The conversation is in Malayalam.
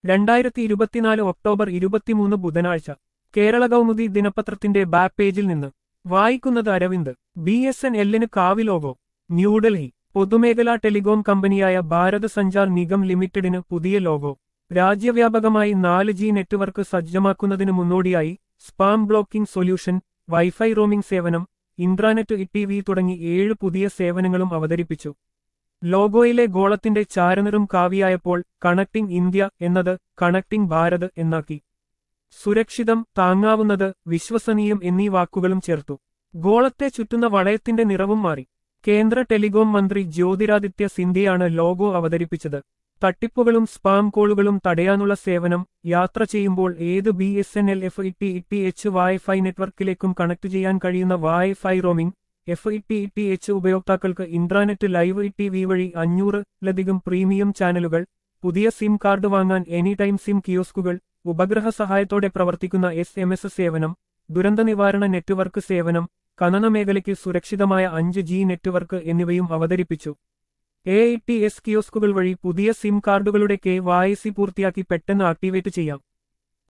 രണ്ടായിരത്തി ഇരുപത്തിനാല് ഒക്ടോബർ ഇരുപത്തിമൂന്ന് ബുധനാഴ്ച കേരള കൗമുദി ദിനപത്രത്തിന്റെ ബാക്ക് പേജിൽ നിന്ന് വായിക്കുന്നത് അരവിന്ദ് ബി എസ് എൻ എല്ലിന് കാവി ലോഗോ ന്യൂഡൽഹി പൊതുമേഖലാ ടെലികോം കമ്പനിയായ ഭാരത് സഞ്ചാർ നിഗം ലിമിറ്റഡിന് പുതിയ ലോഗോ രാജ്യവ്യാപകമായി നാല് ജി നെറ്റ്വർക്ക് സജ്ജമാക്കുന്നതിന് മുന്നോടിയായി spam blocking solution wifi roaming സേവനം ഇൻട്രാനെറ്റ് ഇ ടി വി തുടങ്ങി ഏഴ് പുതിയ സേവനങ്ങളും അവതരിപ്പിച്ചു ലോഗോയിലെ ഗോളത്തിന്റെ ചാരനിറും കാവിയായപ്പോൾ കണക്ടിംഗ് ഇന്ത്യ എന്നത് കണക്ടിംഗ് ഭാരത് എന്നാക്കി സുരക്ഷിതം താങ്ങാവുന്നത് വിശ്വസനീയം എന്നീ വാക്കുകളും ചേർത്തു ഗോളത്തെ ചുറ്റുന്ന വളയത്തിന്റെ നിറവും മാറി കേന്ദ്ര ടെലികോം മന്ത്രി ജ്യോതിരാദിത്യ സിന്ധ്യയാണ് ലോഗോ അവതരിപ്പിച്ചത് തട്ടിപ്പുകളും സ്പാം കോളുകളും തടയാനുള്ള സേവനം യാത്ര ചെയ്യുമ്പോൾ ഏത് B S N L F E T E T H wifi നെറ്റ്വർക്കിലേക്കും കണക്ട് ചെയ്യാൻ കഴിയുന്ന wifi roaming F E T E T H ഉപയോക്താക്കൾക്ക് intranet live E T V വഴി അഞ്ഞൂറിലധികം പ്രീമിയം ചാനലുകൾ പുതിയ സിം കാർഡ് വാങ്ങാൻ എനി ടൈം സിം കിയോസ്കുകൾ ഉപഗ്രഹ സഹായത്തോടെ പ്രവർത്തിക്കുന്ന എസ് എം എസ് സേവനം ദുരന്ത നിവാരണ നെറ്റ്വർക്ക് സേവനം ഖനന മേഖലയ്ക്ക് സുരക്ഷിതമായ അഞ്ച് ജി നെറ്റ്വർക്ക് എന്നിവയും അവതരിപ്പിച്ചു എ ഐ ടി എസ് കിയോസ്കുകൾ വഴി പുതിയ സിം കാർഡുകളുടെ കെ വായസി പൂർത്തിയാക്കി പെട്ടെന്ന് ആക്ടിവേറ്റ് ചെയ്യാം